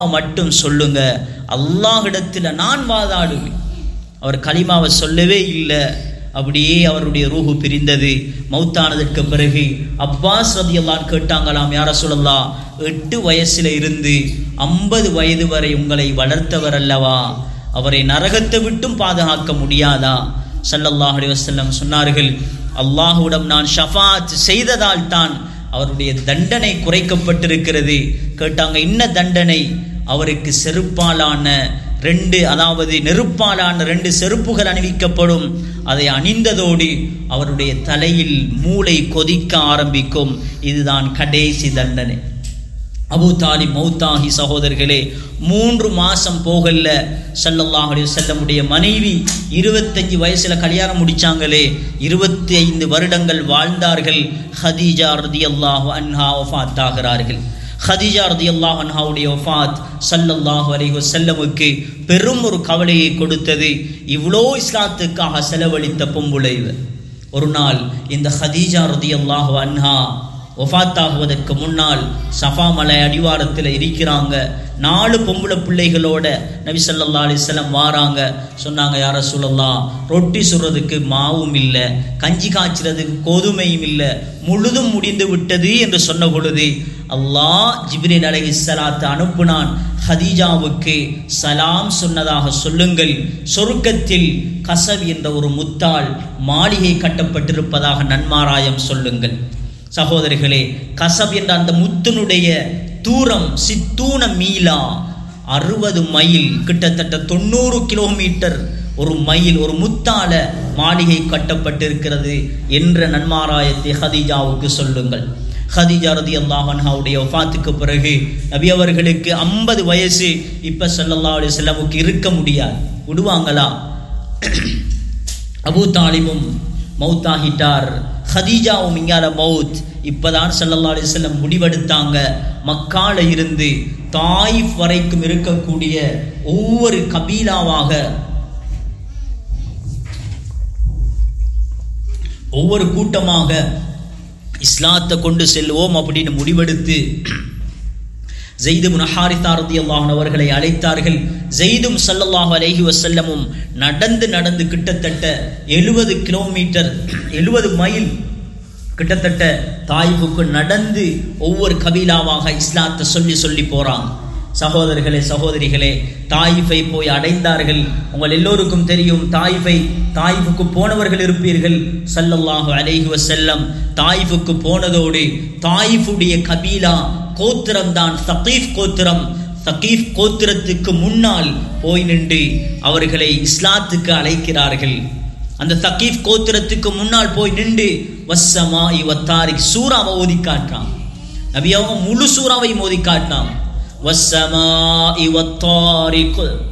மட்டும் சொல்லுங்க அல்லாஹ்விடத்தில் நான் வாதாடுவேன் அவர் கலிமாவை சொல்லவே இல்லை அப்படியே அவருடைய ரூஹு பிரிந்தது மௌத்தானதற்கு பிறகு அப்பாஸ் ரதியல்லான் கேட்டாங்களாம் யார சொல்லலாம் எட்டு வயசுல இருந்து ஐம்பது வயது வரை உங்களை வளர்த்தவர் அல்லவா அவரை நரகத்தை விட்டும் பாதுகாக்க முடியாதா ஸல்லல்லாஹு அலைஹி வஸல்லம் சொன்னார்கள் அல்லாஹ்விடம் நான் ஷஃபாத் செய்ததால் தான் அவருடைய தண்டனை குறைக்கப்பட்டிருக்கிறது கேட்டாங்க என்ன தண்டனை அவருக்கு செருப்பாலான ரெண்டு அதாவது நெருப்பாலான ரெண்டு செருப்புகள் அணிவிக்கப்படும் அதை அணிந்ததோடு அவருடைய தலையில் மூளை கொதிக்க ஆரம்பிக்கும் இதுதான் கடைசி தண்டனை அபு தாலிப் மௌத்தாகி சகோதரர்களே மூன்று மாசம் போகல ஸல்லல்லாஹு அலைஹி வஸல்லமுடைய மனைவி இருபத்தஞ்சு வயசுல கல்யாணம் முடிச்சாங்களே இருபத்தி ஐந்து வருடங்கள் வாழ்ந்தார்கள் ஹதீஜா ரதியல்லாஹு அன்ஹா வஃபாத் ஆகிறார்கள் ஹதீஜா ரதியல்லாஹு அன்ஹாவுடைய வஃபாத் ஸல்லல்லாஹு அலைஹி வஸல்லமுக்கு பெரும் ஒரு கவலையை கொடுத்தது இவ்வளோ இஸ்லாத்துக்காக செலவழித்த பொம்புளை இவர். ஒரு நாள் இந்த ஹதீஜா ரதியல்லாஹு அன்ஹா ஒஃபாத்தாகுவதற்கு முன்னால் சஃபா மலை அடிவாரத்தில் இருக்கிறாங்க நாலு பொம்பளை பிள்ளைகளோட நபி ஸல்லல்லாஹு அலைஹி வஸல்லம் வாராங்க சொன்னாங்க யார சொல்லலாம் ரொட்டி சுடுறதுக்கு மாவும் இல்லை கஞ்சி காய்ச்சறதுக்கு கோதுமையும் இல்லை முழுதும் முடிந்து விட்டது என்று சொன்ன பொழுது அல்லாஹ் ஜிப்ரீல் அலைஹிஸ்ஸலாத்து அனுப்புனான் ஹதீஜாவுக்கு சலாம் சொன்னதாக சொல்லுங்கள் சொர்க்கத்தில் கசப் என்ற ஒரு முத்தாள் மாளிகை கட்டப்பட்டிருப்பதாக நன்மாராயம் சொல்லுங்கள் சகோதரிகளே கசப் என்ற அந்த முத்தினுடைய தூரம் சித்தூன மீலா அறுபது மைல் கிட்டத்தட்ட தொண்ணூறு கிலோமீட்டர் ஒரு மைல் ஒரு முத்தால மாளிகை கட்டப்பட்டிருக்கிறது என்ற நன்மாராயத்தை ஹதீஜாவுக்கு சொல்லுங்கள் ஹதீஜா ரதி அல்லாஹன்ஹாவுடைய வஃபாத்துக்கு பிறகு நபி அவர்களுக்கு ஐம்பது வயசு இப்ப ஸல்லல்லாஹு அலைஹி வஸல்லமுக்கு இருக்க முடியாது விடுவாங்களா அபூ தாலிபும் மௌத்தாகிட்டார் ஹதீஜாவும் இங்கால மவுத் இப்பதான் ஸல்லல்லாஹு அலைஹி வஸல்லம் முடிவெடுத்தாங்க மக்கால இருந்து தாயிஃப் வரைக்கும் இருக்கக்கூடிய ஒவ்வொரு கபீலாவாக ஒவ்வொரு கூட்டமாக இஸ்லாத்தை கொண்டு செல்வோம் அப்படின்னு முடிவெடுத்து ஜெய்து முனஹாரிதா ரதியல்லாஹு அவர்களை அழைத்தார்கள் ஜெய்தும் ஸல்லல்லாஹு அலைஹி வஸல்லமும் நடந்து நடந்து கிட்டத்தட்ட எழுபது கிலோமீட்டர் எழுபது மைல் கிட்டத்தட்ட தாய்வுக்கு நடந்து ஒவ்வொரு கபீலாவாக இஸ்லாத்தை சொல்லி சொல்லி போறாங்க சகோதரர்களே சகோதரிகளே தாயிஃபை போய் அடைந்தார்கள் உங்கள் எல்லோருக்கும் தெரியும் தாயிஃபை தாயிஃபுக்கு போனவர்கள் இருப்பீர்கள் ஸல்லல்லாஹு அலைஹி வஸல்லம் தாயிஃபுக்கு போனதோடு தாயிஃபுடைய கபீலா கோத்திரம் தான் சகீஃப் கோத்திரம் சகீஃப் கோத்திரத்துக்கு முன்னால் போய் நின்று அவர்களை இஸ்லாத்துக்கு அழைக்கிறார்கள் அந்த சகீஃப் கோத்திரத்துக்கு முன்னால் போய் நின்று வசமா இவத்தாரிக் சூறாவை ஓதி காட்டுறான் நபியாவும் முழு சூறாவை மோதி காட்டினான் வசமா இவத்தாரிக்